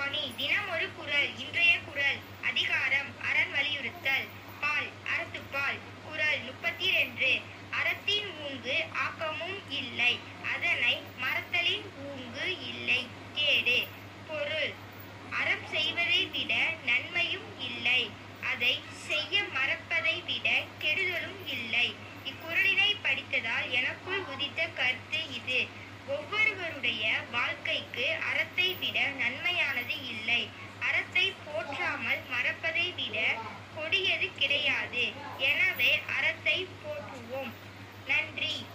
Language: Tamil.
ஆகாஷவாணி தினம் ஒரு குரல் இன்றைய குரல் அதிகாரம் அரண் வலியுறுத்தல் பால் அறத்துப்பால் குரல் முப்பத்தி ரெண்டு அறத்தின் ஊங்கு ஆக்கமும் இல்லை அதனை மறத்தலின் ஊங்கு இல்லை கேடு பொருள் அறம் செய்வதை விட நன்மையும் இல்லை அதை செய்ய மறப்பதை விட கெடுதலும் இல்லை இக்குறளினை படித்ததால் எனக்குள் உதித்த கருத்து இது ஒவ்வொருவருடைய வாழ்க்கைக்கு அறத்தை விட நன்மையானது இல்லை அறத்தை போற்றாமல் மறப்பதை விட கொடியது கிடையாது எனவே அறத்தை போற்றுவோம் நன்றி